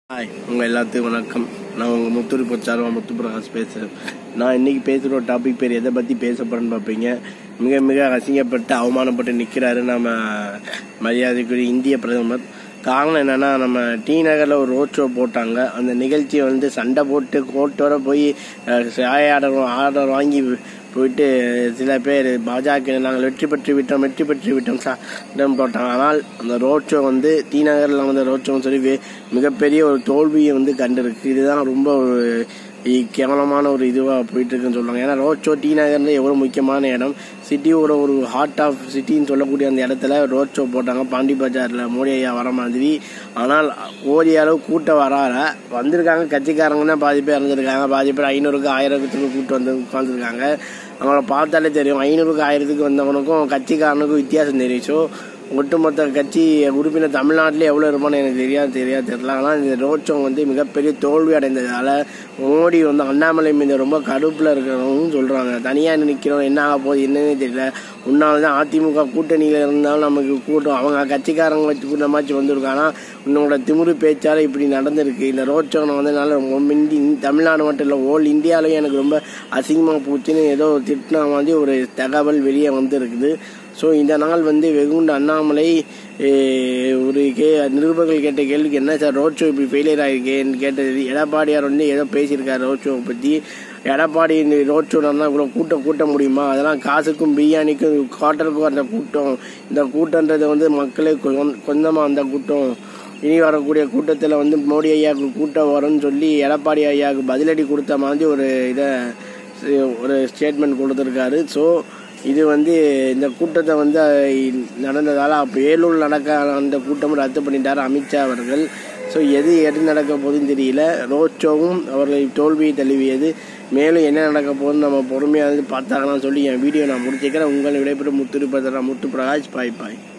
hi உங்கள் எல்லாத்துக்கும் வணக்கம் நான் உங்கள் முத்துரி பொச்சாரவா முத்து பிரகாஷ் பேசுகிறேன் நான் இன்னைக்கு பேசுகிற ஒரு டாபிக் பேர் எதை பற்றி பேச போகிறேன்னு பார்ப்பீங்க மிக மிக அசிங்கப்பட்டு அவமானப்பட்டு நிற்கிறாரு நம்ம மரியாதைக்குரிய இந்திய பிரதமர் காரணம் என்னன்னா நம்ம டி நகரில் ஒரு ரோட் ஷோ போட்டாங்க அந்த நிகழ்ச்சி வந்து சண்டை போட்டு கோர்ட் வர போய் அஹ், சாய ஆர்டர் ஆர்டர் வாங்கி போயிட்டு சில பேர் பாஜக நாங்கள் வெற்றி பெற்று விட்டோம் வெற்றி பெற்று விட்டோம் சட்டம் போட்டாங்க ஆனால் அந்த ரோட் ஷோ வந்து டி நகரில் வந்து ரோட் ஷோன்னு சொல்லி வே- மிகப்பெரிய ஒரு தோல்வியை வந்து கண்டிருக்கு இதுதான் ரொம்ப ஒரு இ- கேவலமான ஒரு இதுவாக போயிட்டு இருக்குன்னு சொல்லுவாங்க ஏன்னா ரோட் ஷோ டி நகர்ல எவ்வளோ முக்கியமான இடம் சிட்டியோட ஒரு ஹார்ட் ஆஃப் சிட்டின்னு சொல்லக்கூடிய அந்த இடத்துல ரோட் ஷோ போட்டாங்க பாண்டி பஜாரில் மோடி ஐயா வர மாதிரி ஆனால் ஓரிய அளவு கூட்டம் வரால வந்திருக்காங்க கட்சிக்காரங்க தான் பாதி பேர் இறந்துருக்காங்க பாதி பேர் ஐநூறுக்கு ஆயிரத்துக்கு கூட்டம் வந்து உட்காந்துருக்காங்க அவங்கள பார்த்தாலே தெரியும் ஐநூறுக்கு ஆயிரத்துக்கு வந்தவனுக்கும் கட்சிக்காரனுக்கும் வித்தியாசம் தெரியும் ஸோ ஒட்டுமொத்த கட்சி உறுப்பினர் தமிழ்நாட்டிலே எவ்வளோ இருப்பான்னு எனக்கு தெரியாது தெரியாது தெரியல ஆனால் இந்த ரோட் ஷோ வந்து மிகப்பெரிய தோல்வி அடைந்ததால் மோடி வந்து அண்ணாமலை மீது ரொம்ப கடுப்பில் இருக்கிறவங்க சொல்கிறாங்க தனியாக நிற்கிறோம் என்ன ஆக போகுது என்னன்னே தெரியல உன்னால தான் அதிமுக கூட்டணியில் இருந்தாலும் நமக்கு கூட்டம் அவங்க கட்சிக்காரங்க வச்சு கூட்டமாச்சு வந்திருக்காங்க உன்னோட திமிரு பேச்சால இப்படி நடந்திருக்கு இந்த ரோட் ஷோ வந்ததுனால ரொம்ப இந்தி தமிழ்நாடு மட்டும் இல்லை ஓல் இந்தியாவிலையும் எனக்கு ரொம்ப அசிங்கமாக போச்சுன்னு ஏதோ திட்டின மாதிரி ஒரு தகவல் வெளியே வந்திருக்குது ஸோ இந்த நாள் வந்து வெகுண்டு அண்ணாமலை ஏ, ஒரு கே நிருபர்கள் கேட்ட கேள்விக்கு என்ன சார் ரோட் ஷோ இப்படி ஃபெயிலியர் ஆகிருக்கேன்னு கேட்டது எடப்பாடியார் வந்து ஏதோ பேசியிருக்காரு ரோட் ஷோவை பற்றி எடப்பாடி இந்த ரோட் ஷோ நடந்தால் இவ்வளோ கூட்டம் கூட்ட முடியுமா அதெல்லாம் காசுக்கும் பிரியாணிக்கும் காட்டலுக்கும் அந்த கூட்டம் இந்த கூட்டன்றது வந்து மக்களே கொஞ்சமாக அந்த கூட்டம் இனி வரக்கூடிய கூட்டத்தில் வந்து மோடி ஐயாவுக்கு கூட்டம் வரும்னு சொல்லி எடப்பாடி ஐயாவுக்கு பதிலடி கொடுத்த மாதிரி ஒரு இதை ஒரு ஸ்டேட்மெண்ட் கொடுத்துருக்காரு ஸோ இது வந்து இந்த கூட்டத்தை வந்து நடந்ததால் அப்போ ஏலூர் நடக்க அந்த கூட்டம் ரத்து பண்ணிட்டார் அமித்ஷா அவர்கள் ஸோ எது எது நடக்க போகுதுன்னு தெரியல ரோட் ஷோவும் அவர்களை தோல்வியை தழுவியது மேலும் என்ன நடக்க போகுதுன்னு நம்ம பொறுமையாக வந்து பார்த்தாங்கன்னு சொல்லி என் வீடியோ நான் முடிச்சுக்கிறேன் உங்களை விடைபெற்று முத்துரு முத்து பிரகாஷ் பாய் பாய்